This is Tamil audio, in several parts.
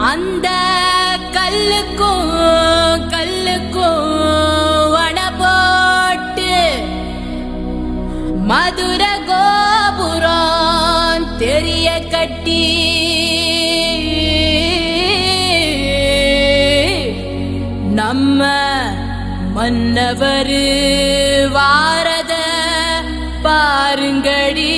அந்த கல்லுக்கும் கல்லுக்கும் வட போட்டு மதுர கோபுரம் தெரிய கட்டி நம்ம மன்னவர் வாரத பாருங்கடி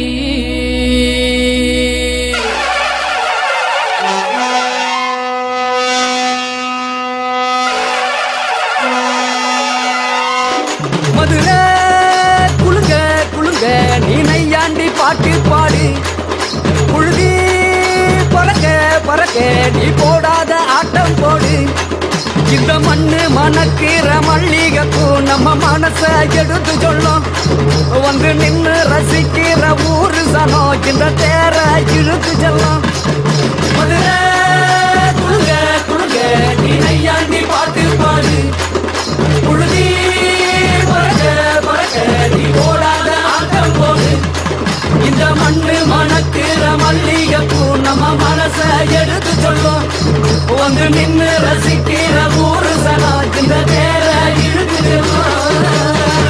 மதுரை குளுங்க குளுங்க நீ நையாண்டி பாட்டு பாடு புழுதி பறக்க பறக்க நீ போடாத ஆட்டம் போடு இந்த மண்ணு மணக்கிற மல்லிகைப்பூ நம்ம மனச எடுத்து சொல்லும் வந்து நின்னு ரசிக்கிற ஊரு சனம் இந்த தேர இழுத்து செல்லும் மதுரை குளுங்க குளுங்க நீ நையாண்டி பாட்டு பாடு புழுதி பறக்க பறக்க நீ போடாத ஆட்டம் போடு இந்த மண்ணு மணக்கிற மல்லிகைப்பூ நம்ம மனச எடுத்து சொல்லும் வந்து நின்னு ரசிக்கிற ஊரு சனா இந்த நேர இழுத்து செல்லும்.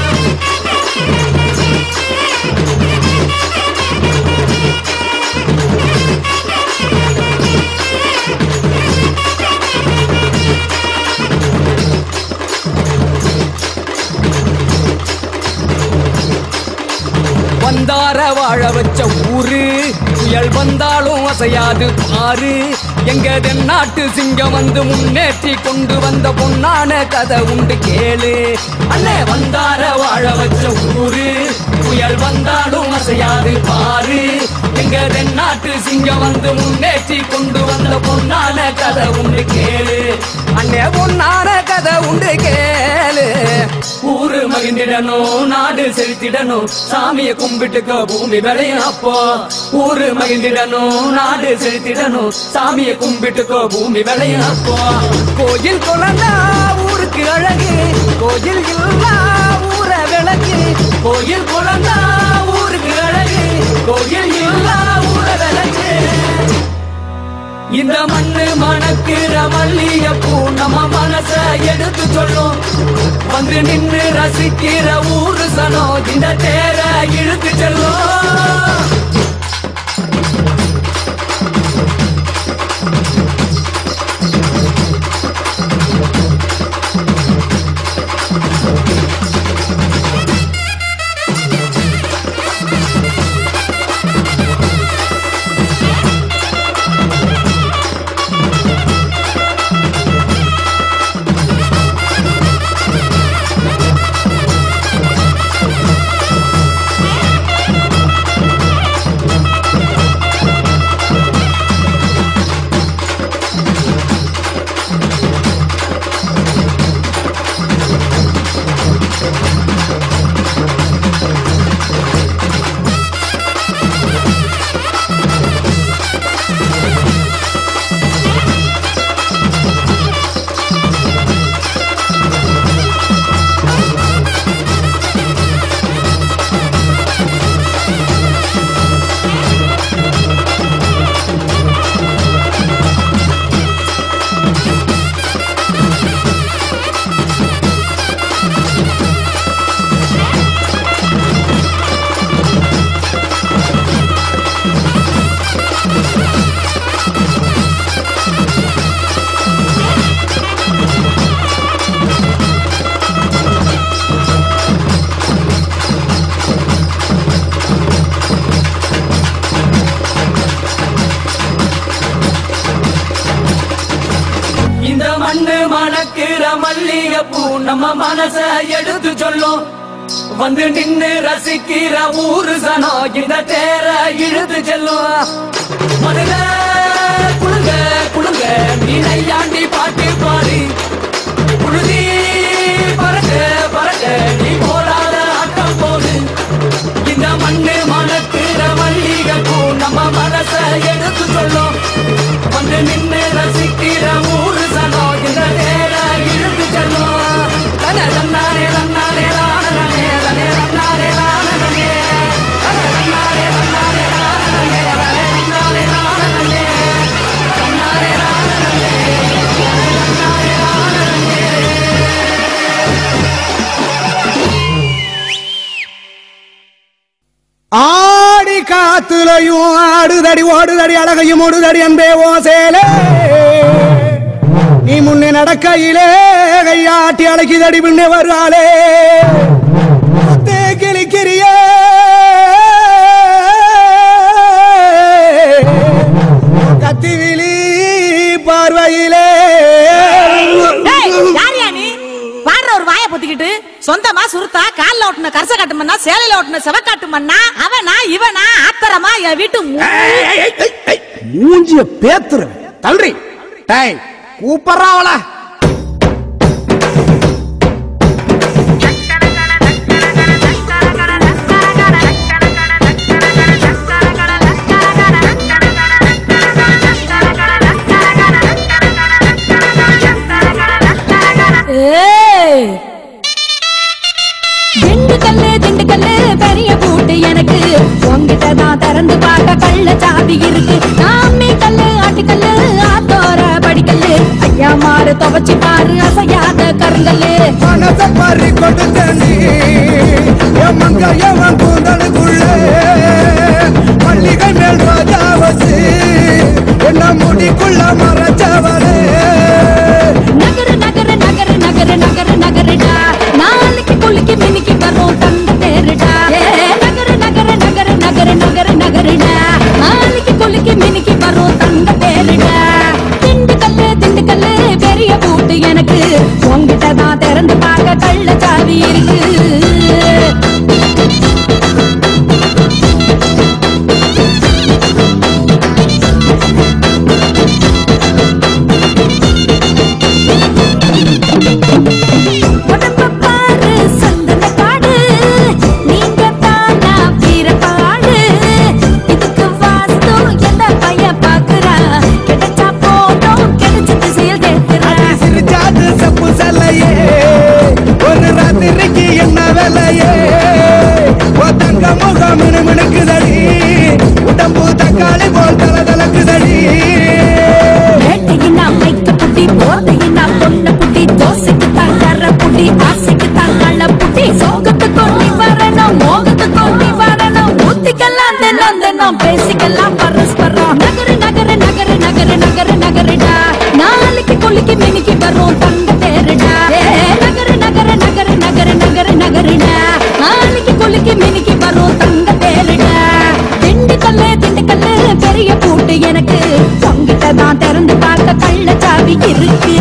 வந்தார வாழ வச்ச ஊரு புயல் வந்தாலும் அசையாது பாரு எங்க தென்னாட்டு சிங்கம் வந்து முன்னேற்றி கொண்டு வந்த பொன்னான கதை உண்டு கேளு அண்ணே வந்தார வாழ வச்ச ஊரு புயல் வந்தாலும் அசையாது பாரு எங்க தென்னாட்டு சிங்கம் வந்து முன்னேற்றி கொண்டு வந்த பொன்னான கதை உண்டு கேளு அண்ணே பொன்னான கதை உண்டு கேளு ஊரு மகிழ்ந்திடணும் நாடு செலுத்திடணும் சாமிய கும்பிட்டுக்க பூமி விளையும் அப்போ ஊரு மகிழ்ந்திடணும் நாடு செலுத்திடணும் சாமிய கும்பிட்டுக்கோ பூமி விளையும் அப்போ கோயில் குழந்தா ஊருக்கு அழகு கோயில் இல்லா ஊர விளக்கு கோயில் குழந்தா ஊருக்கு அழகு கோயில் இல்லா ஊர விளக்கு இந்த மண்ணு மணக்கிற மல்லிகைப்பூ நம்ம மனச எடுத்து சொல்லும் வந்து நின்னு ரசிக்கிற ஊரு சனம் இந்த தேர இழுத்து செல்லும் இந்த மண்ணு மணக்கிற மல்லிகைப்பூ நம்ம மனச எடுத்து சொல்லும் வந்து நின்னு ரசிக்கிற ஊரு சனம் இந்த தேர இழுத்து செல்லும் மதுரை குளுங்க குளுங்க நீ நையாண்டி பாட்டு பாடு புழுதி பறக்க பறக்க நீ போடாத ஆட்டம் போடு இந்த மண்ணு மணக்கிற மல்லிகைப்பூ நம்ம மனச எடுத்து சொல்லும் வந்து நின்னு ரசிக்கிற ஊரு சனம் இந்த நேர இழுத்து செல்லும் தன தன்னாரே தன்னாரே லானனே தனே தன்னாரே லானனே தன தன்னாரே தன்னாரே லானனே தனே தன்னாரே லானனே காத்துலையும் ஆடுதடி ஓடுதடி அழகையும் ஓடுதடி அன்பே ஓ சேலே நீ முன்னே நடக்கையிலே கையாட்டி அழைக்குதடி பின்னே வருவாளே முத்தே கிளிக்கிறியே கத்திவிழி பார்வையிலே டேய், யார்யா நீ பாடுற ஒரு வாயை பொத்திக்கிட்டு சொந்தமா சுருத்தா கால்ல ஓட்டுன கரச காட்டு மண்ணா சேலையில ஓட்டுன செவக்காட்டு மண்ணா அவனா இவனா ஆத்தரமா என் வீட்டு மு- மூஞ்சிய பேத்துருவேன் தள்ளுறி டேய் கூப்பிடுறாவள ஏய் திண்டுக்கல்லு திண்டுக்கல்லு பெரிய பூட்டு எனக்கு உங்ககிட்ட தான் திறந்து பார்க்க கள்ள சாவி இருக்கு நாமி கல்லு ஆட்டுக்கல்லு ஆத்தோர படிக்கல்லு ஐயா மாறு துவச்சி பாரு அசையாத கருங்கல்லு மனச பறி கொடுத்தனி என் மங்க எவன் கூந்தலுக்குள்ள மல்லிகை மேல் ரோஜா வச்சு என்ன முடிக்குள்ள மறைச்சவளே நகரு நகரு நகரு நகரு நகரு நகருடா நாளைக்கு குளிக்கு மினிக்கு வரும் தந்த தேருடா ஏ, நகரு நகரு நகரு நகரு நகரு நகருடா நாளைக்கு குளிக்கு மினிக்கு வரும் தந்த தேருடா திண்டுக்கல்லு திண்டுக்கல்லு பெரிய பூட்டு எனக்கு உங்ககிட்ட தான் திறந்து பார்க்க கள்ள சாவி இருக்கு உடம்ப பாரு சந்தன காடு நீங்க தானா வீரபாடு இதுக்கு வாஸ்து எந்த பைய பாக்குறா கிடைச்சா போதும் கிடைச்ச திசையில் கேட்கிறா சிரிச்சாது சப்பு சல்லையே ஒரு ராத்திரிக்கு என்ன வேலையே ஓ தங்க முகம் மினுமினுக்குதடி உடம்பு தக்காளி போல் தல தலக்குதடி வேட்டையினா மைக்க புட்டி போதையினா பொண்ண புட்டி தோசைக்கு தான் கர புட்டி ஆசைக்கு தான் கள்ள புட்டி சோகத்து கொண்டி வரணும் மோகத்து கொண்டி வரணும் ஊத்திக்கலாம் தினம் தினம் பேசிக்கலாம் பரஸ்பரம் நகரு நகரு நகரு நகரு நகரு நகருடா நாளைக்கு குளிக்கு மினிக்கு வரும் தங்க தேருடா ஏ, நகரு நகரு நகரு நகரு நகரு நகருடா நாளைக்கு குளிக்கு மினிக்கு வரும் தங்க தேருடா திண்டுக்கல்லு திண்டுக்கல்லு பெரிய பூட்டு எனக்கு உங்கிட்ட தான் திறந்து பார்க்க கள்ள சாவி இருக்கு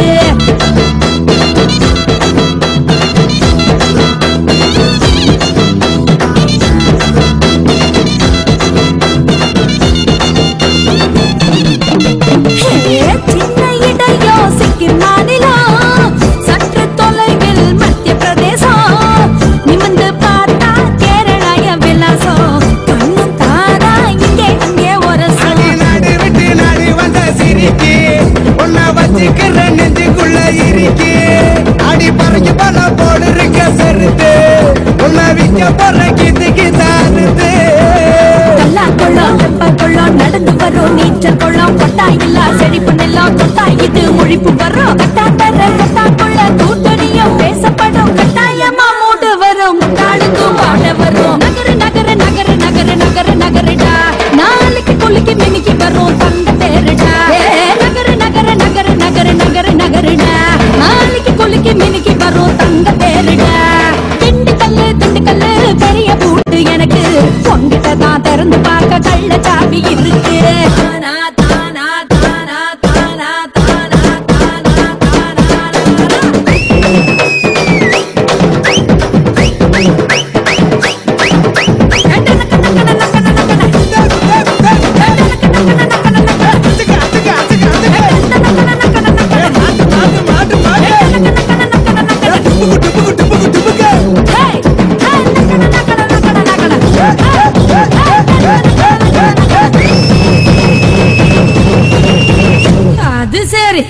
ஹே, சின்ன இடம் யோசிக்கும் மாநிலம் சற்று தொலைவில் மத்திய பிரதேசம் நிமிந்து பார்த்தா கேரளாய விலாசம் கண்ணு தாரா இங்கே அங்கே ஒரு அடி நாடு விட்டு நாடு வந்த சிரிக்கி உன்னை வச்சுக்கிற நெஞ்சுக்குள்ள இருக்கி அடி பறக்கு பல போடு இருக்க பெருத்து உன்னை விக்க போற கித்துக்கு தாருது கல்லா கொள்ளம் வெப்ப கொள்ளம் நடந்து வரும் நீச்சல் கொள்ளம் கொட்டா இல்லா செழிப்பு நெல்லம் தொட்டா இது முழிப்பு வரும் கட்டா தர கட்டா கொள்ள கூட்டணியும் பேசப்படும் கட்டாயமா மூடு வரும் முட்டாளுக்கும் பாட வரும் நகரு நகரு நகரு நகரு நகரு நகருடா நாளைக்கு குளிக்கு மினிக்கு வரும் தங்க தேருடா ஏ, நகரு நகரு நகரு நகரு நகரு நகருடா நாளைக்கு குளிக்கு மினிக்கு வரும் தங்க தேருடா திண்டுக்கல்லு திண்டுக்கல்லு பெரிய பூட்டு எனக்கு உங்கிட்ட தான் திறந்து பார்க்க கள்ள சாவி இருக்கு தானா, தானா, தானா, தானா, தானா, தானா, தானா. அத்துக்கு, அத்துக்கு, அத்துக்கு, அத்துக்கு. மாட்டு, மாட்டு, மாட்டு, மாட்டு. டுபுக்கு, டுபுக்கு, டுபுக்கு, டுபுக்கு. Hey! Hey! நக்கட, நக்கட, நக்கட, நக்கட. அது சரி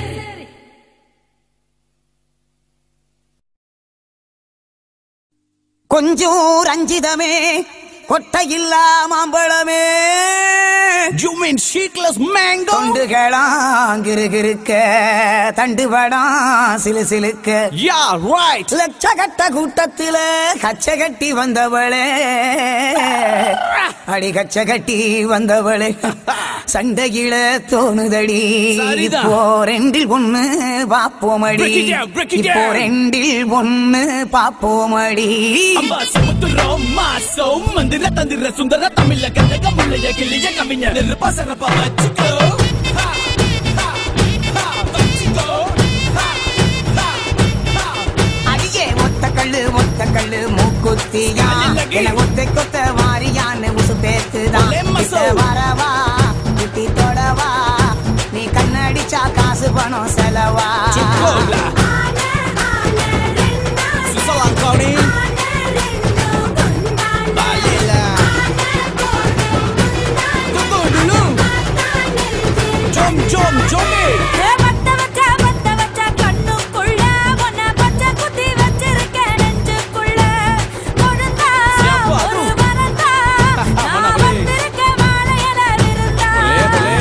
கொஞ்சம் ரஞ்சிதமே கொட்டையில்லா மாம்பழமே ஜுமி mean sheetless mango? தொண்டுகளாம் கிருகிருக்க தண்டுபடாம் சிலு சிலுக்க Yeah, right. லட்சகட்ட கூட்டத்தில கச்ச கட்டி வந்தவளே அடி கச்ச கட்டி வந்தவளே சண்டையில தோணுதடி சரிதான். இப்போ ரெண்டில் ஒண்ணு பாப்போமடி Break it down, break it இப்போ down. ரெண்டில் ஒண்ணு பாப்போமடி அம்மா சமுத்திரம் மாசம் மந்திர தந்திர சுந்தர தமிழ கந்தக முள்ளைய கிளிய கவிஞர் பசரப்ப வச்சுக்கோ ஹா, ஹா, ஹா, வச்சுக்கோ ஹா, ஹா, ஹா. அடியே ஒத்த கல்லு ஒத்த கல்லு மூக்குத்தியா அல்லகி. என ஒத்தை கொத்த வாரியான்னு உசு பேத்துதான் ஒலே மசோ. கிட்ட வரவா குட்டி தொடவா நீ கண்ணடிச்சா காசு பணம் செலவா சுக்கோலா. சுசலாங்கோனி. பாலிலா. துகுடுலு. ஜோம், ஜோம், ஜோமே. வத்த வச்ச வத்த வச்ச கண்ணுக்குள்ள உன்னை பச்சை குத்தி வச்சிருக்கேன் நெஞ்சுக்குள்ள கொடுத்தா சிறப்பு, அது. ஒரு வரந்தா நான் அவனே. வந்திருக்கேன் வாழையில விருந்தா ஒலே, ஒலே.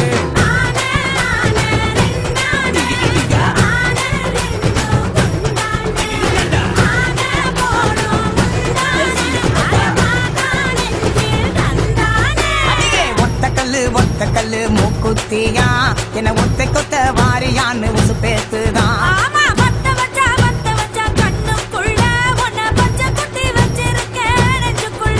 அடியே ஒத்த கல்லு ஒத்த கல்லு மூக்குத்தியா என ஒத்தை கொத்த வாரியான்னு உசு பேத்துதான் ஆமா வத்த வச்ச வத்த வச்ச கண்ணுக்குள்ள உன்னை பச்சை குத்தி வச்சிருக்கேன் நெஞ்சுக்குள்ள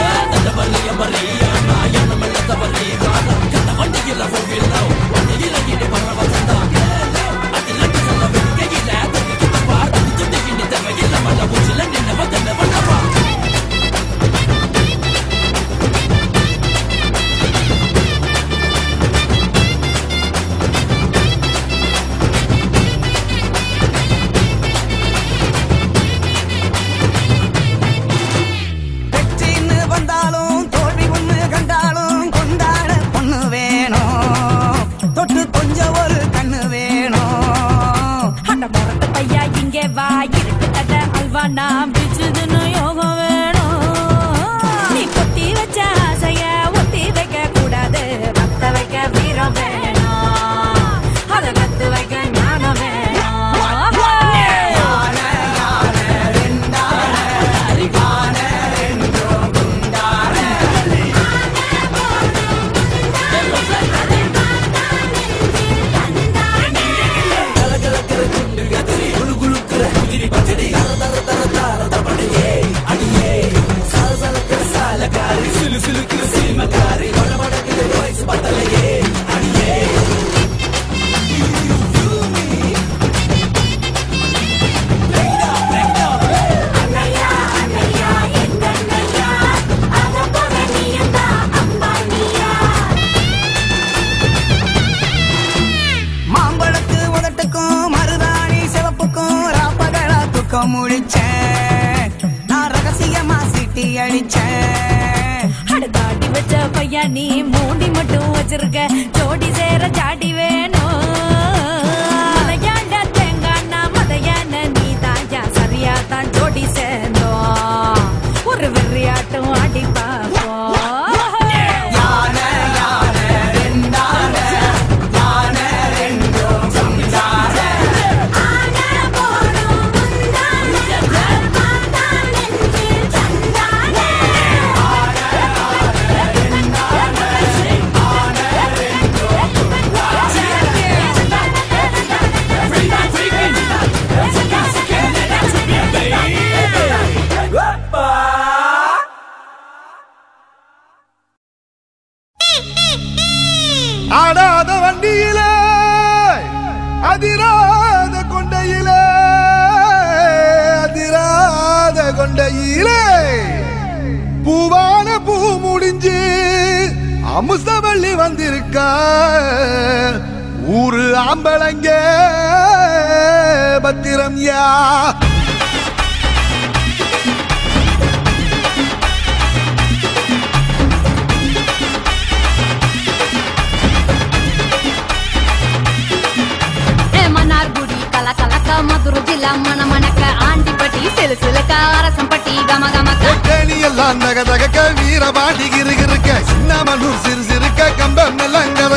வெற்றின்னு வந்தாலும் தோல்வி ஒண்ணு கண்டாலும் கொண்டாட பொண்ணு வேணும் தொட்டு கொஞ்சம் ஒரு கண்ணு வேணும் அட முரட்டு பையா இங்கே வா இருக்கு கட்ட அல்வா நான் பிச்சுதுன்னு யோகம் வேணும் நீ கொட்டி வச்ச ஆசைய ஒட்டி வைக்க கூடாது வத்த வைக்க வீரம் வேணும் அதை கத்து வைக்க ஞானம் வேணும் மாம்பழத்து உதட்டுக்கும் மருதாணி சிவப்புக்கும் ராப்பகலா துக்கம் முழிச்சேன் நான் ரகசியமா சிட்டி அடிச்சேன் அடுத்தாடி வச்ச பையா நீ மூடி மட்டும் வச்சிருக்க ஜோடி சேர ஜாடி வேணும் மலையாண்ட தேங்காண்ணா மதையான நீ தாயா சரியா தான் ஜோடி சேர்ந்தோம் ஒரு வெறியாட்டம் ஆடி பார்ப்போம் ஆடாத வண்டியிலே அதிராத கொண்டையிலே அதிராத கொண்டையிலே பூவான பூ முடிஞ்சு அமுசவள்ளி வந்திருக்கா ஊரு ஆம்பளங்க பத்திரம் யா మన్నార్గుడి కల కలక మధుర జిల్లా మన మనక ఆంటిపటి సిలుసిలక அரசம்பட்டி கம கமக்க தேனி எல்லாம் நக தகக்க வீரபாண்டி கிருகிருக்க சின்னமனூர் சிறு சிறுக்க கம்பம் எல்லாம்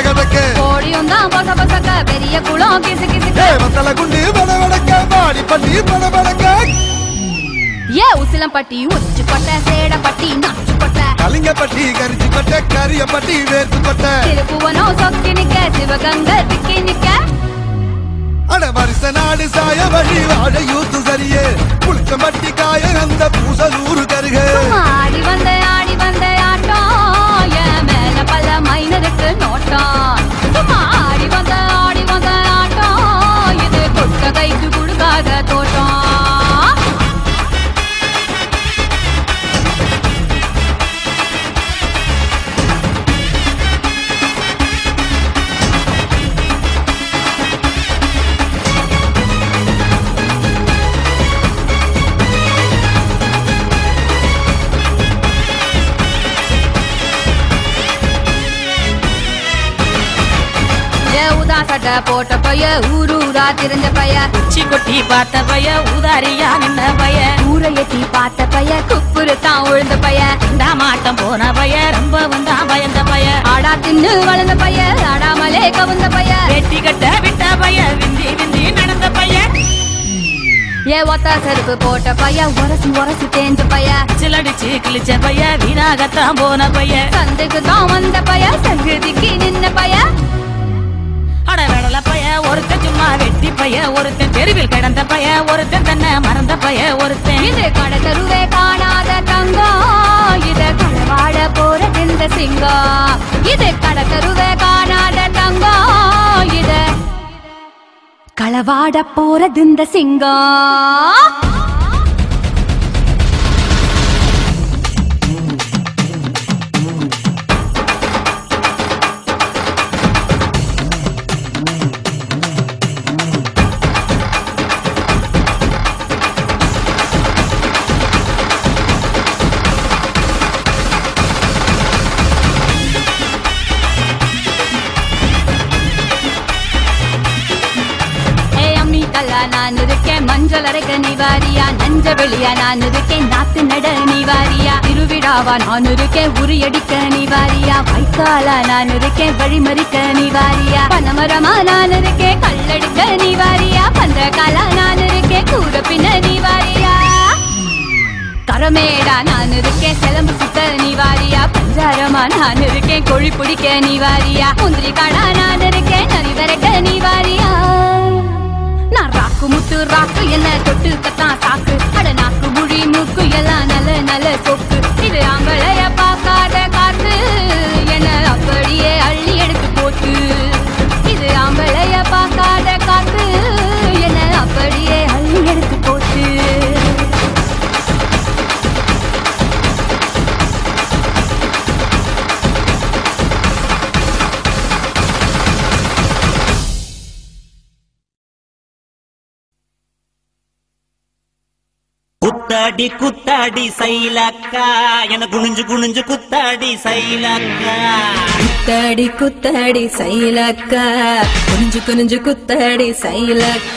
உசிலம்பட்டி உச்சி கொட்டை சேடப்பட்டி நாச்சு கொட்டை கலிங்கப்பட்டி கரிச்சி பட்ட கரியப்பட்டி வேர்த்து பட்ட திருப்புவனம் சொக்கி நிக்க சிவகங்கை திக்கி நிக்க அட வருஷ நாடு சாய வழி வாழ யூத்து சரியே புளிச்சம்பட்டி காய அந்த பூசலூரு கருக ஆடி வந்த ஆடி வந்த ஆட்டம் என் மேல பல மைனருக்கு நோட்டம் சும்மா ஆடி வந்த ஆடி வந்த ஆட்டம் இது கொட்ட கைக்கு கொடுக்காத தோட்டம் ஏ உதா சட்டை போட்ட பைய ஊரு ஊரா திரிஞ்ச பைய உச்சி கொட்டி பார்த்த பைய உதாரியா நின்ன பைய ஊரை எட்டி பார்த்த பைய குப்புரு தான் உழுந்த பைய இந்த மாட்டம் போன பைய ரொம்ப வந்தா பயந்த பைய ஆடா தின்னு வளர்ந்த பைய ஆடாமலே கவுந்த பைய வெட்டி கட்ட விட்ட பைய விந்தி விந்தி நடந்த பைய ஏ ஒத்த செருப்பு போட்ட பைய உரசி உரசி தேஞ்ச பைய சிலடிச்சு கிழிச்ச பைய வீணாகத்தான் போன பைய சந்தைக்கு தான் வந்த பைய சங்கதிக்கு நின்ன பைய அட வெடல பைய ஒருத்தன் சும்மா வெட்டி பைய ஒருத்தன் தெருவில் கிடந்த பைய ஒருத்தன் தன்னை மறந்த பைய ஒருத்தன் இது கடை தெருவே காணாத தங்கம் இது களவாட போற இந்த சிங்கம் இது கடை தெருவே காணாத தங்கம் இது களவாட போறது இந்த சிங்கம் ஏ அம்மி கல்லா நான் இருக்கேன் மஞ்சள் அரைக்க நீ வாரியா நஞ்ச வெளியா நான் இருக்கேன் நாத்து நட நீ வாரியா திருவிழாவா நான் இருக்கேன் உரியடிக்க நீ வாரியா வைக்காலா நான் இருக்கேன் வழிமறிக்க நீ வாரியா பனமரமா நான் இருக்கேன் கல்லடிக்க நீ வாரியா பந்தகாலா நான் இருக்கேன் கூற பின்ன நீ வாரியா கரமேடா நான் இருக்கேன் சிலம்பு சுத்த நீ வாரியா பஞ்சாரமா நான் இருக்கேன் கோழி பிடிக்க நீ வாரியா முந்திரி காடா நான் இருக்கேன் நரி விரக்க நீ வாரியா நான் ராக்கு முத்து ராக்கு என்ன தொட்டு கத்தான் சாக்கு அட நாக்கு முழி மூக்கு எல்லாம் நல்ல நல்ல சொக்கு இது ஆம்பளைய பார்க்காத காத்து என்ன அப்படியே அள்ளி எடுத்து போட்டு இது ஆம்பளைய பார்க்காத காத்து என்ன அப்படியே அள்ளி எடுத்து போட்டு குத்தாடி குத்தாடி சைலக்கா என குனிஞ்சு குனிஞ்சு குத்தாடி சைலக்கா குத்தாடி குத்தாடி சைலக்க குனிஞ்சு குனிஞ்சு குத்தாடி சைலக்க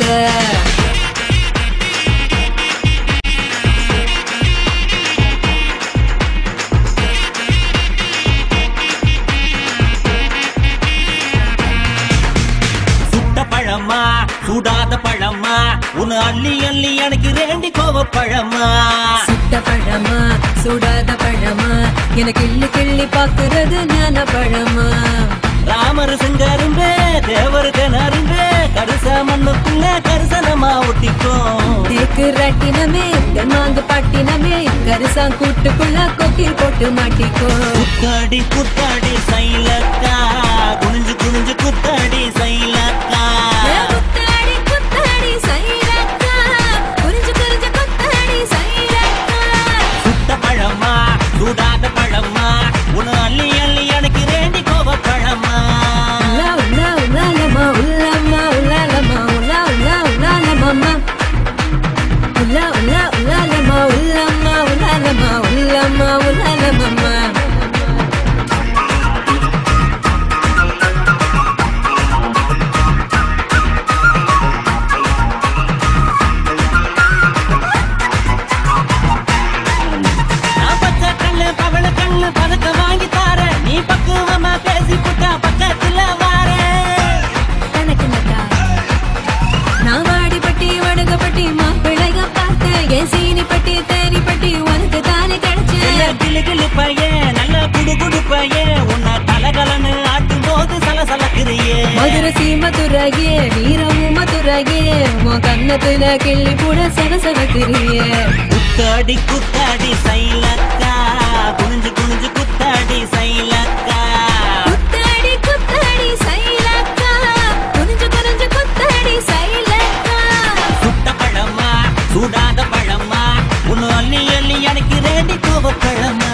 சுட்ட பழமா சுடாத பழமா உன்னு அள்ளி அள்ளி எனக்கு ரேண்டி கோவ பழமா சுட்ட பழமா சுடாத பழமா எனக்கு கிள்ளி கிள்ளி பாக்குறது ஞான பழமா ராமர் செங்கரும்பே தேவர் கிணறும்பே கருச மண்ணுக்குள்ள கரிசனமா ஒட்டிக்கும் தேக்கு ரட்டினமே தெம்மாங்கு பட்டினமே கரிசாங் கூட்டுக்குள்ள கொக்கில் போட்டு மாட்டிக்கோ குத்தாடி குத்தாடி சைலக்கா குனிஞ்சு குனிஞ்சு குத்தாடி சைலக்கா குத்தாடி குத்தாடி சைலக்கா குறிஞ்சு குறிஞ்சு குத்தாடி சைலக்கா சுட்ட பழமா சுடாத பழமா உன்னு அள்ளி அள்ளி எனக்கு ரேண்டி கோவ பழமா உலா உலா உலாலமா உலாமா உலாலமா உலா உலா உலாலமாமா உலா உலா உலாலமா உலாமா உலாலமா உலாமா உலாலமாமா சீமதுரையே வீரமும் மதுரையே உன் கண்ணத்துல கிள்ளி கூட சகசகத்திரியே குத்தாடி குத்தாடி சைலக்கா குனிஞ்சு குனிஞ்சு குத்தாடி சைலக்கா குத்தாடி குத்தாடி சைலக்கா குனிஞ்சு குனிஞ்சு குத்தாடி சைலக்கா சுட்ட பழமா சூடாத பழமா உன்னு அள்ளி அள்ளி எனக்கு ரேண்டி கோவ பழமா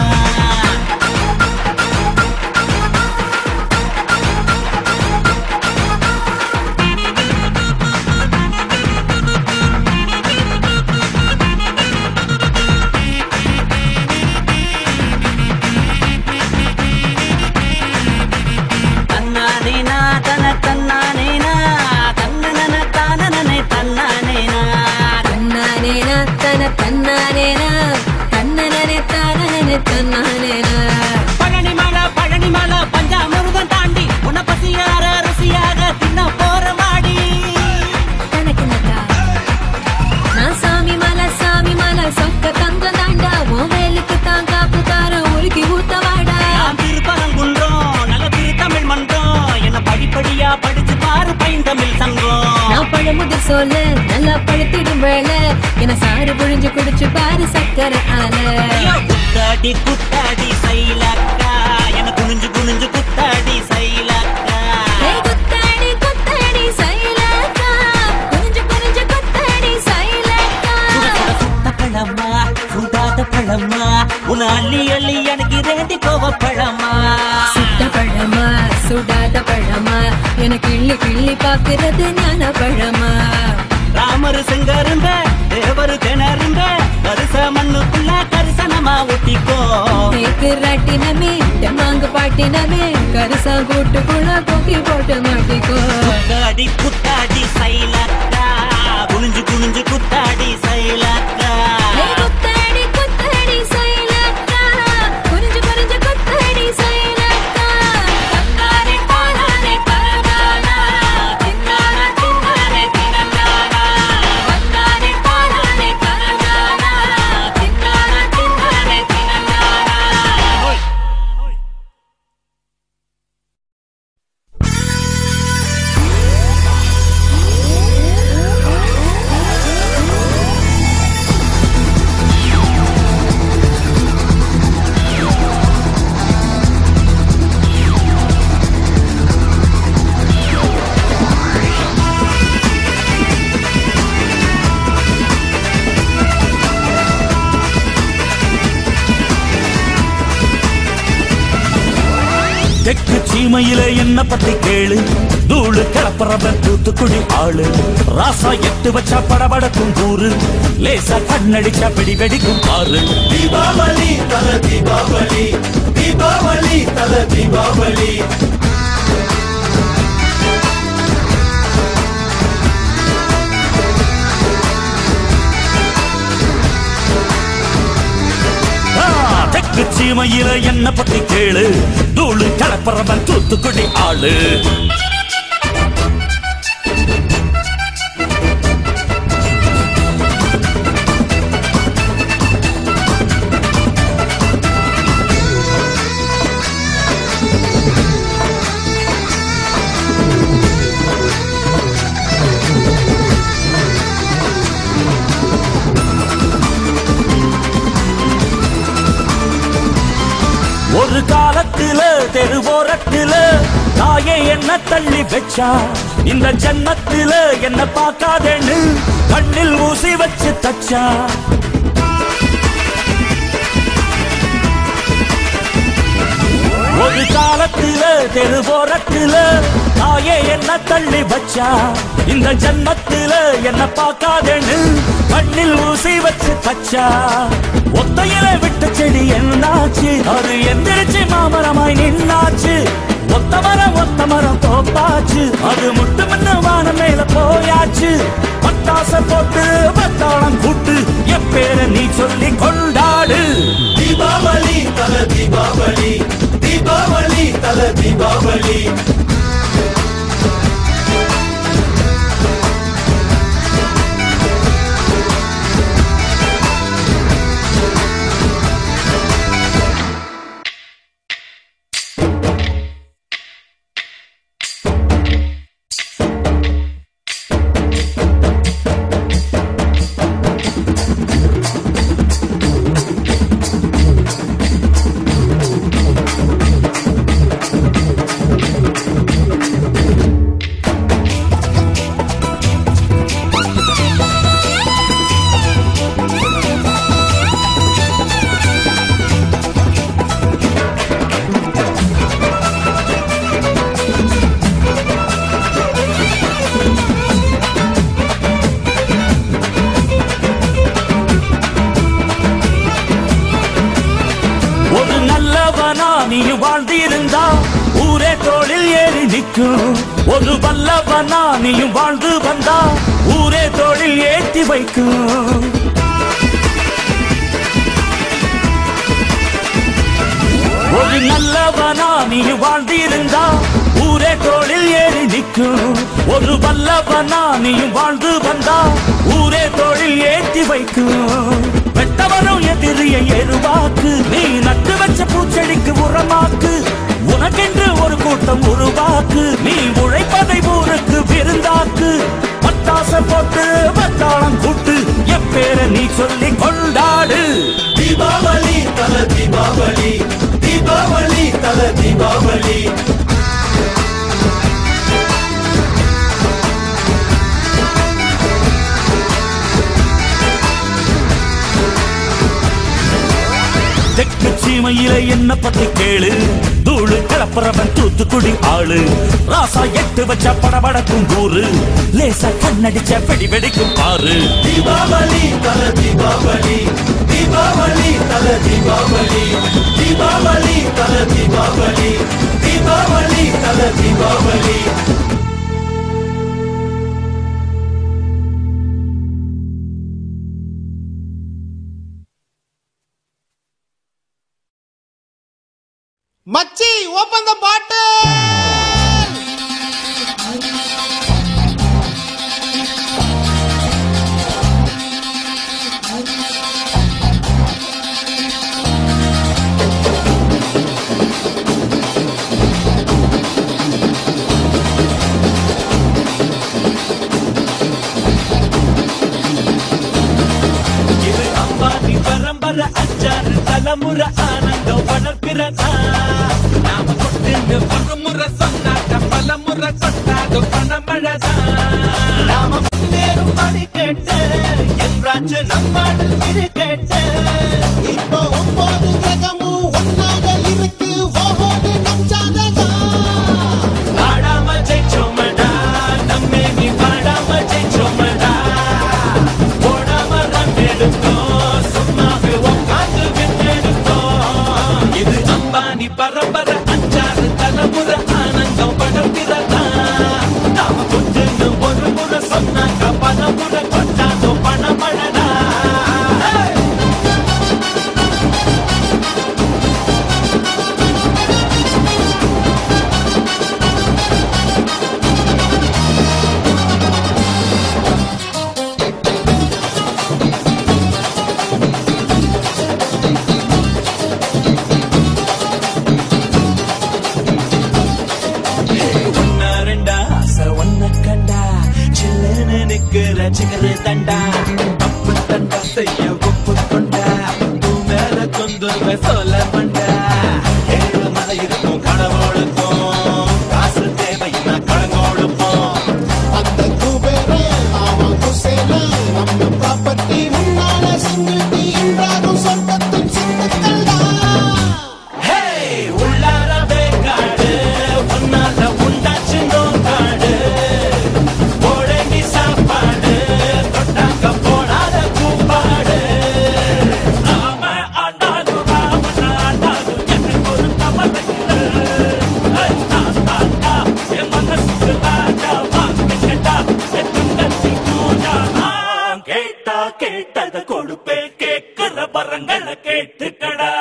தன்னானேனா தன தன்னானேனா தன்னன தானனனை தன்னானேனா தன்னானேனா தன தன்னானேனா தன்னனனே தானனே தன்னானேனா பழனி மலை பழனி மலை பஞ்சாமிருதம் தாண்டி உன்னை பசியார ருசியாக தின்ன போற மாடி தனக்கு நட்டா நான் சாமி மலை சாமி மலை சொக்க தங்க தாண்டா உன் வேலுக்கு தான் காப்பு தார உருக்கி ஊத்தவாடா நான் திருப்பரங்குன்றம் நல்ல திருத்தமிழ் மன்றம் என்ன படிப்படியா படிச்சு பாரு பைந்தமிழ் சங்கம் நான் பழமுதிர் சொல்ல நல்லா பழுத்திடும் வேலை என சாறு புழிஞ்சு குடிச்சு பாரு சக்கரை ஆல ஐயோ, குத்தாடி குத்தாடி சைலக்கா என குனிஞ்சு குனிஞ்சு குத்தாடி சைலக்கா ஏய் குத்தாடி குத்தாடி சைலக்கா குனிஞ்சு குனிஞ்சு குத்தாடி சைலக்கா சுட்ட பழமா சுடாத பழமா உன் அள்ளி அள்ளி எனக்கு ரேண்டி கோவ பழமா சுட்ட பழமா சுடாத பழமா எனக்கு கிள்ளி கிள்ளி பாக்குறது ஞான பழமா ராமர் செங்கருந்த தேவர் திணறுந்த கரிச மண்ணுக்குள்ள கரிசனமா ஒட்டிக்கோ தேக்கு ராட்டினமே மாங்கு பாட்டினமே கரிசா கூட்டுக்குள்ள தூக்கி போட்டு மாட்டிக்கோ குத்தாடி குத்தாடி சைலக்கா குனிஞ்சு குனிஞ்சு குத்தாடி சைலக்கா ஏய் குத்தாடி குத்தாடி சைலக்கா குனிஞ்சு குனிஞ்சு குத்தாடி சைலக்கா தன்னாரே தானாரே பரதானா தின்னானா தின்னாரே தினந்தானா வந்தாரே தானாரே பரதானா தின்னானா தின்னாரே தினந்தானா தெற்கு சீமையில என்ன பத்தி கேளு தூளு கிளப்புறவன் தூத்துக்குடி ஆளு ராசா எட்டு வச்சா படபடக்கும் கூறு லேசா கண்ணடிச்சா பிடி வெடிக்கும் பாரு தீபாவளி தல தீபாவளி தீபாவளி தல தீபாவளி ஆ, தெற்கு சீமையில என்ன பத்தி கேளு தூளு கிளப்புறவன் தூத்துக்குடி ஆளு ஒரு காலத்துல தெருவோரத்துல தாயே என்ன தள்ளி வச்சா இந்த ஜன்னத்துல என்ன பார்க்காதேன்னு கண்ணில் ஊசி வச்சு தச்சா ஒரு காலத்துல தெருவோரத்துல தாயே என்ன தள்ளி வச்சா இந்த ஜன்னத்துல என்ன பார்க்காதேன்னு கண்ணில் ஊசி வச்சு தச்சா ஒத்தையில விட்ட செடி என்னாச்சு அது எந்திரிச்சு மாமரமாய் நின்னாச்சு ஒத்த மரம் ஒத்த மரம் தோப்பாச்சு அது முட்டு முன்ன வானம் மேல போயாச்சு பட்டாச போட்டு பத்தாளம் கூட்டு என் பேரை நீ சொல்லி கொண்டாடு தீபாவளி தல தீபாவளி தீபாவளி தல தீபாவளி இருந்தா ஊரே தோளில் ஏறி நிற்கும் ஒரு வல்லவனா நீயும் வாழ்ந்து வந்தா ஊரே தோளில் ஏற்றி வைக்கும் ஒரு நல்லவனா நீ வாழ்ந்திருந்தா ஊரே தோளில் ஏறி நிற்கும் ஒரு வல்லவனா நீயும் வாழ்ந்து வந்தா ஊரே தோளில் ஏற்றி வைக்கும் வெட்டவரும் எதிரியை எருவாக்கு நீ நட்டு வச்ச பூச்செடிக்கு உரமாக்கு உனக்கென்று ஒரு கூட்டம் உருவாக்கு நீ உழைப்பதை ஊருக்கு விருந்தாக்கு பட்டாசை போட்டு வட்டாளம் கூட்டு எப்பேர நீ சொல்லி கொண்டாடு தீபாவளி தல தீபாவளி தீபாவளி தல தீபாவளி தெற்கு சீமையில என்ன பத்தி கேளு தூளு கிளப்புறவன் தூத்துக்குடி ஆளு ராசா எட்டு வச்ச படபடக்கும் ஊரு லேசா கண்ணடிச்ச வெடி வெடிக்கும் பாரு தீபாவளி தல தீபாவளி தீபாவளி தல தீபாவளி தீபாவளி தல தீபாவளி தீபாவளி தல தீபாவளி மச்சி ஓபன் த பாட்டில் இது அம்பானி பரம்பரை அஞ்சாறு தலைமுறை ஆனந்தம் வளர்க்கிறதா நாம கொண்டு ஒரு முறை சொன்னாக்க பல முறை கொண்டாடும் பணமழதா நாம முன்னேறும் படி கேட்டு என்றாச்சு நம்மாடல் இது கேட்டு இப்போ ஒன்பது கிரகமும் ஒன்னாக இருக்கு ஓஹோடு நம் ஜாதகா பாடாம ஜெயிச்சோமடா நம்மே நீ பாடாம ஜெயிச்சோமடா போடாம ரன் எடுத்தோம் சும்மாவே உட்காந்து விட்டெடுத்தோம் இது அம்பானி பரம்பரை அஞ்சாறு தலைமுறை ஆனந்தம் படர்கிறதா நாம கொஞ்சம் ஒரு முறை சொன்னாக்க பல முறை கொண்டாதோம் பணமழடா ஒன்னா ரெண்டா ஆசை ஒன்ன கண்டா சில்லுன்னு நிக்கிற சிகரு தண்டா தப்பு தண்டா செய்ய ஒப்பு கொண்டா பூ மேல கொந்துவ சொல்ல மண்டா ஏழு மலை இருக்கும் கடவுளுக்கும் காசு தேவைன்னா கடங்கோடுப்போம் அந்த குபேரே அவன் குசேல நம்ம ப்ராப்பர்ட்டி முன்னால சிங்கிட்டி என்றாலும் சொர்க்கத்தின் சிந்துக்கள்டா ஹே உள்ளாரவே காடு உன்னால உண்டாச்சு நோக்காடு போடங்கி சாப்பாடு தொட்டாங்க போடாத கூப்பாடு நாம ஆண்டாது ராமன் ஆண்டாது எனக்கு ஒரு தமதுக்கு என் மனசுக்கு ராஜா வாங்க கேட்டா என் தங்கச்சி பூஜா நான் கேட்டா கேட்டத கொடுப்பே கேட்கிற வரங்களை கேட்டுக்கடா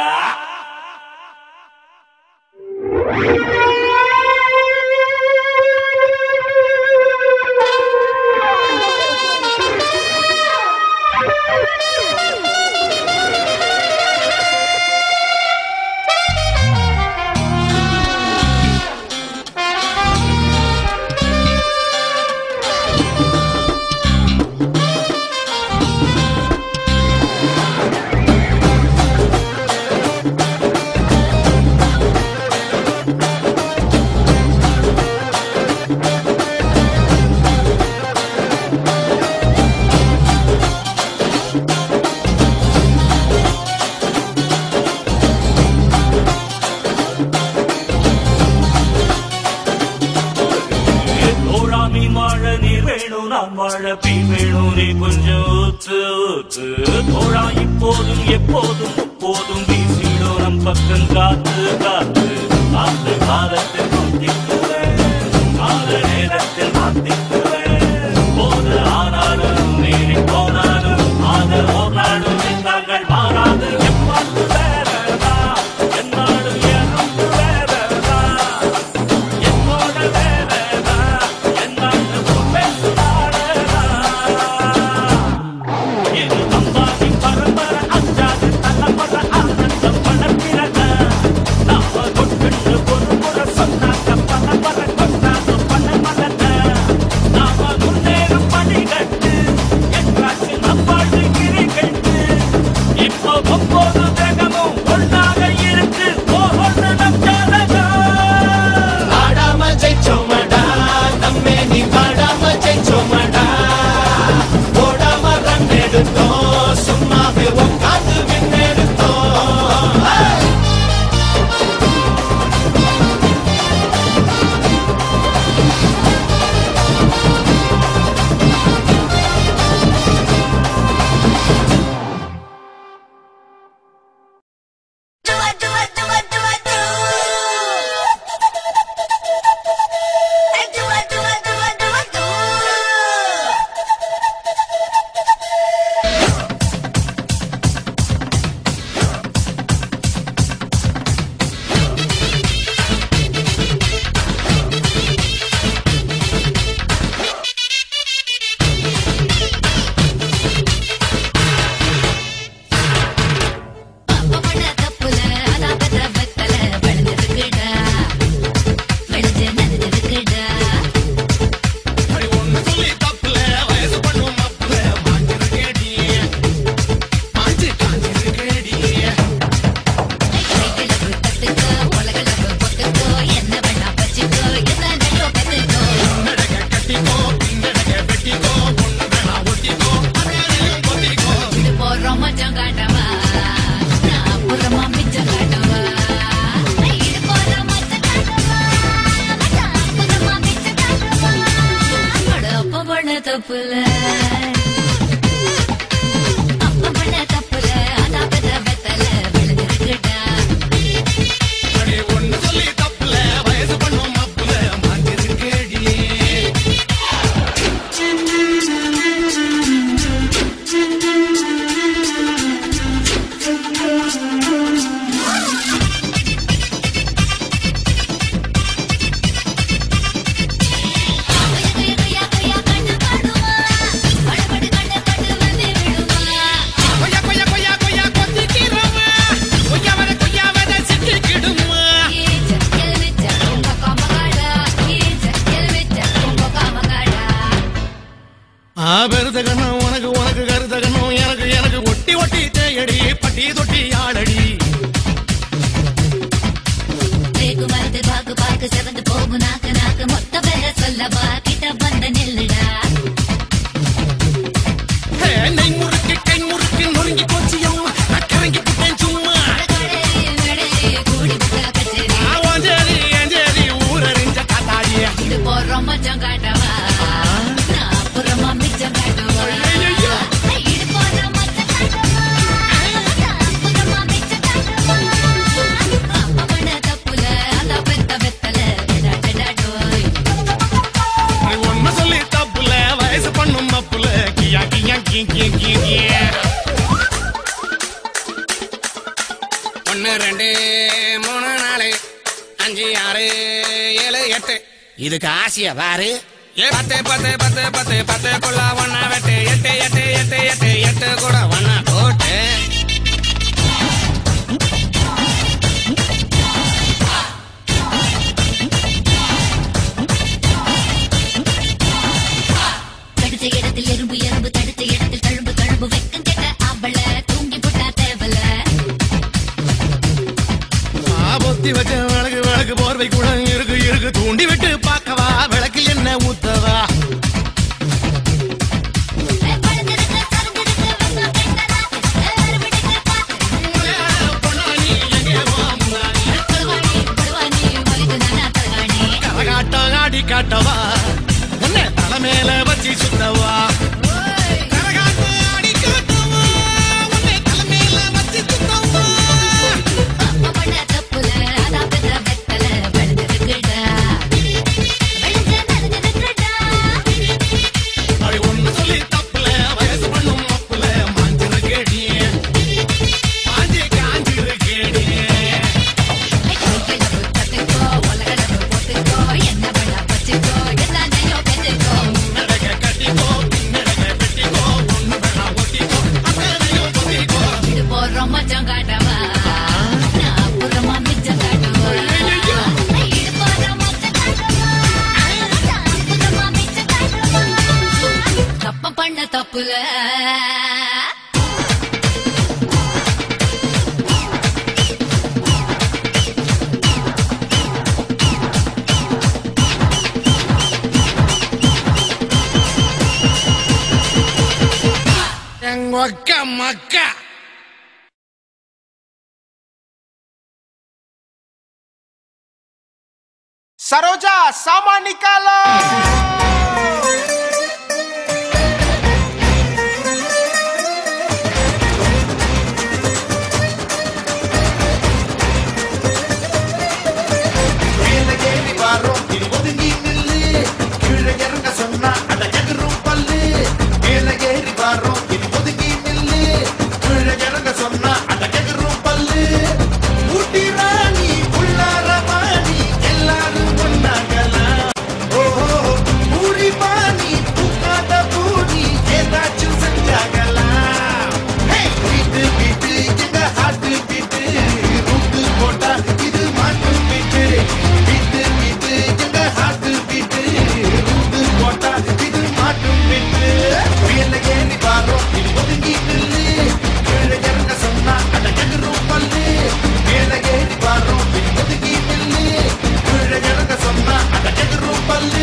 தோழா மீன் வாழ நீர் வேணும் நான் வாழ பீ வேணும் நீ கொஞ்சம் ஊத்து ஊத்து தோழா இப்போதும் எப்போதும் எப்போதும் வீசிடும் நம் பக்கம் காத்து காத்து காத்து காலத்தில் குத்திக்குவேன் கால நேரத்தில் மாத்திக்குவேன் போது ஆனாலும் மீறி போனாலும் அது ஒரு நாளும் எங்கள் மாறாது எப்பாட்டு வேறதா என்னாலும் எனக்கு வேறதா என்னோட வேறதா என்னாலும் பேசுவாடதா இது அம்மாவின் பரம்பரை அஞ்சாது தலைமுறை ஆனந்தம் வளர்க்கிறத நாம கொண்டு ஒரு முறை சொன்னாக்க பரம்பரை கொண்டாது பழமலத நாம முன்னேறும் படிகட்டு என்றாச்சு நம்மாடு கிரிக்கெட்டு இப்போ ஒவ்வொரு தேகமும் ஒன்றாக இருக்கு ஒவ்வொன்று நம் ஜாதகம் ஆடாம ஜெயிச்சோமடா நம்மே நீ பாடாம ஜெயிச்சோமடா ஓடாம ரன் எடுத்தோம் சும்மாவே உட்காந்து வின் எடுத்தோம் தப்புல அப்ப பண்ண தப்புல அதான் பெத்த பெத்தல விழுந்திருக்குடா ஒன்னு சொல்லி தப்புல வயசு பண்ணும் அப்புல மாட்டிருக்கேடி கொய்யா கொய்யா கொய்யா கொய்யா கொத்திக்கிறோமா கொய்யா வர கொய்யா வர சிக்கிக்கிடுமா ஆ பெருத கண்ணம் உனக்கு உனக்கு கருத கண்ணம் எனக்கு எனக்கு ஒட்டி ஒட்டி தேயடி பட்டி தொட்டி ஆடடி ஹே, நெய் முறுக்கு கை முறுக்கு நொறுங்கி போச்சு அம்மா நான் கரங்கி போட்டேன் சும்மா ஆ, ஓஞ்சேரி ஏஞ்சேரி ஊரறிஞ்ச காத்தாடிய மச்சம் காட்டவா நான் அப்புறமா மிச்சம் காட்டவா இடு போற மச்சம் காட்டவா நான் அப்புறமா மிச்சம் காட்டவா அப்ப பண்ண தப்புல அதான் பெத்த பெத்தல டடா டடா டோய் ஒன்னு சொல்லி தப்புல வயசு பண்ணும் அப்புல கியா கியா கி கி கி கியா ஒன்னு ரெண்டு மூணு நாலு அஞ்சு ஆறு ஏழு எட்டு இதுக்கு ஆசைய பாரு ஏ பத்து பத்து பத்து பத்து பத்து குள்ள ஒன்னா வெட்டு எட்டு எட்டு எட்டு எட்டு எட்டு கூட ஒன்னா போட்டு தடுத்த இடத்தில் எறும்பு எறும்பு தடுத்த இடத்தில் தழும்பு தழும்பு வெக்கம் கெட்ட அவள தூங்கி போட்டா தேவல ஆ, பொத்தி வச்ச விளக்கு விளக்கு போர்வை கூட இருக்கு இருக்கு தூண்டி விட்டு பார்க்கவா விளக்கு என்ன ஊத்தவா கரகாட்டம் ஆடி காட்டவா உன்னை தலை மேல வச்சு சுத்தவா கரகாட்டம் ஆடி காட்டவா உன்னை தலை மேல வச்சு சுத்தவா அப்ப பண்ண தப்புல அதான் பெத்த பெத்தல விழுந்தது தப்புல எங்க அக்கா மக்கா सरोजा सामान निकालो மேல ஏறி வாரோம் இனி ஒதுங்கி நில்லு கீழே இறங்க சொன்னா அட எகரும் பல்லு மேல ஏறி வாரோம் இனி ஒதுங்கி நில்லு கீழே இறங்க சொன்னா அட எகரும் பல்லு ஊட்டி ராணி உள்ளார வாணி எல்லாரும் ஒன்னாகலாம் ஓஹோ ஊரி பாணி பூக்காத பூனி ஏதாச்சும் செஞ்சாகலாம் ஹே, வீட்டு வீட்டு எங்க ஹாட்டு வீட்டு ரூட்டு போட்டா இது மாட்டு வீட்டு வீட்டு வீட்டு எங்க ஹாட்டு வீட்டு ரூட்டு போட்டா இது மாட்டு வீட்டு மேல ஏறி வாரோம் இது ஒதுங்கி நில்லு கீழே இறங்க சொன்னா அட எகரும் பல்லு மேல ஏறி வாரோம் இது ஒதுங்கி நில்லு கீழே இறங்க சொன்னா அட எகரும் பல்லு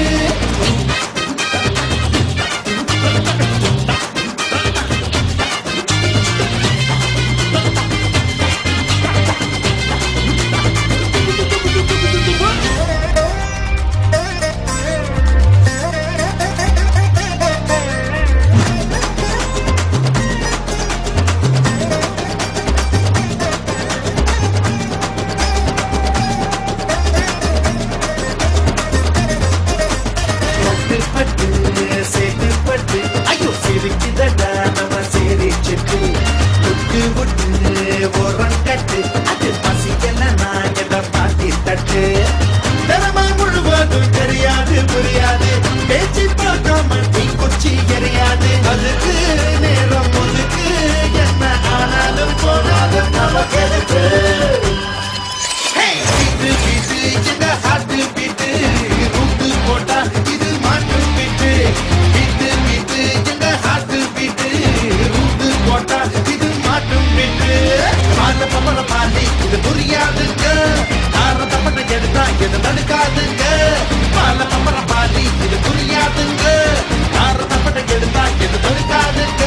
பட்டு பட்டு சேத்து பட்டு ஐயோ சிரிக்குதடா நம்ம சேரி செட்டு விட்டு விட்டு ஓரம் கட்டு அது பசிக்கல நான் எதை பாத்தி தட்டு திறமை முழுவதும் தெரியாது புரியாது பேச்சு பார்க்காம தீ குச்சி எரியாது அதுக்கு நேரம் ஒதுக்கு என்ன ஆனாலும் போனாலும் நமக்கு எதுக்கு Hey, பீட்டு பீட்டு எங்க ஹார்ட்டு பீட்டு ரூட்டு போட்டா இது மாட்டு பீட்டு பீட்டு பீட்டு எங்க ஹார்ட்டு பீட்டு ரூட்டு போட்டா இது மாட்டு பீட்டு பால பப்பர பாலி இது புரியாதுங்க ஆற தப்பட்ட எடுத்தா எது தடுக்காதுங்க பால பப்பர பாலி இது புரியாதுங்க ஆற தப்பட்ட எடுத்தா எது தடுக்காதுங்க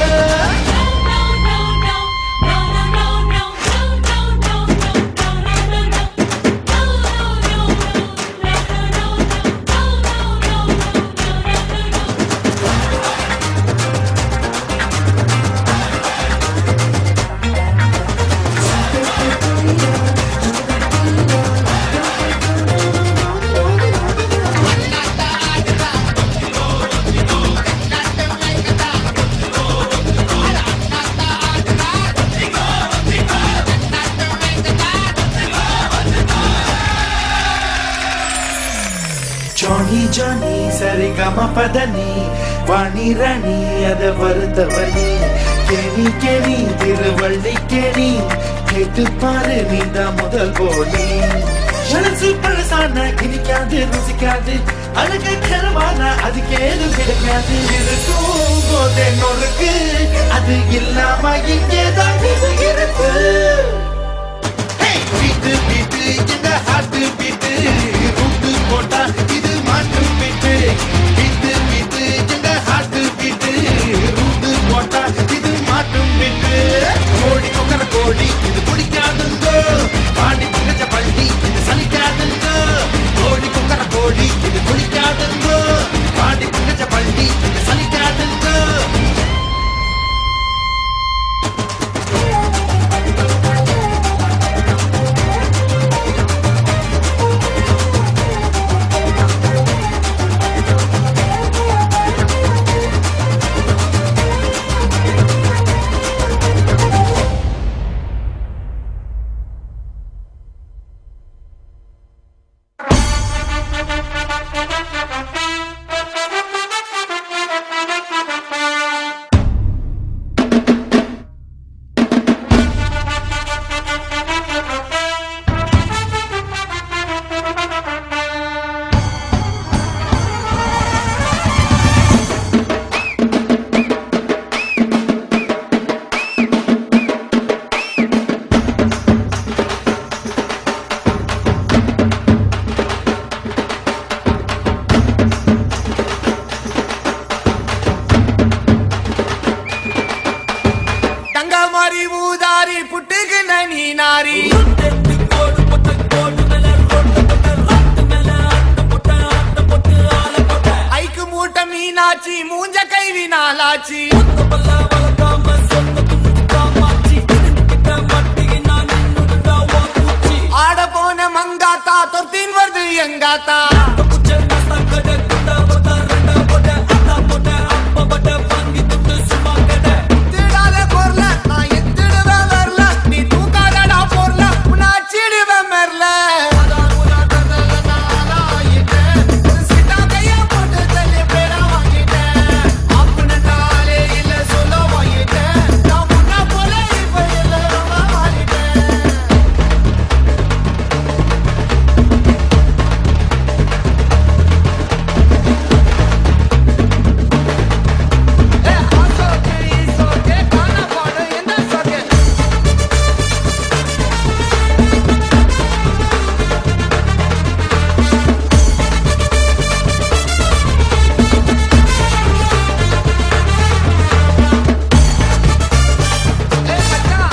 ஜானி ஜானி சரி கம பதனி வாணி ராணி அத வருத்தவனி கேணி கேணி திருவள்ளி கேணி கேட்டு பாரு நீதான் முதல் போனி மனசு பழசான இனிக்காது ருசிக்காது அழக கரமான அதுக்கு ஏதும் கிடைக்காது இருக்கும் போதே நொறுக்கு அது இல்லாம இங்கேதான் இது இருக்கு Hey, பீட்டு பீட்டு எங்க ஹார்ட்டு பீட்டு ரூட்டு போட்டா இது மாட்டு பீட்டு பீட்டு பீட்டு எங்க ஹார்ட்டு பீட்டு ரூட்டு போட்டா இது மாட்டு பீட்டு கோடி கொக்கர கோடி இது பிடிக்காதுங்க பாடி பங்கஜ பள்ளி இது சலிக்காதுங்க கோடி கொக்கர கோடி இது பிடிக்காதுங்க பாடி பங்கஜ பள்ளி இது சலிக்காதுங்க ஆச்சி ஒத்த பல்ல வளர்க்காம சொந்த துண்டு காமாச்சி கிட்ட மட்டிக்கு நான் நின்னுடுடா ஓ பூச்சி ஆட போன மங்காத்தா தொத்தின் வருது எங்காத்தா புச்ச நஸ்தா கட குண்டா வதா ரெண்டா போட அத்தா போட அப்பா பட்ட வாங்கி துண்டு சும்மா கட திடாத பொருள நான் எத்திடுவேன் வரல நீ தூக்காதடா பொருள உன்னை அச்சிடுவேன் மெர்ல அதான் உனா தந்தல நான் ஆயிட்டேன். ஒரு சிட்டா கையா போட்டு தள்ளி பேரா வாங்கிட்டேன். அப்படின்னாலே இல்ல சொல்ல வாங்கிட்டேன். நான் முன்ன போல இப்ப இல்ல ரொம்ப மாறிட்டேன். ஏ, ஆசோக்கு, ஈசோக்கு, காணா பாடு, என்ன சோக்கு? ஏ, மச்சான்.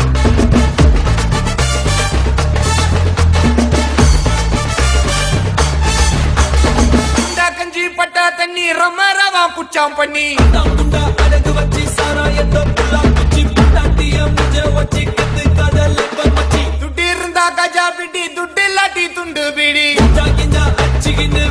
இந்த கஞ்சி பட்ட தண்ணி ரம ரவா குச்சாம் பண்ணி குண்டா அடகு வச்சி சாராயத்தை புல்லா குச்சி புட்டாட்டிய முஞ்ச வச்சி கத்து கடல் மச்சி துட்டு இருந்தா கஜா பிடி துட்டு இல்லாட்டி துண்டு பிடி கிஞ்சா அச்சிக்கின்னு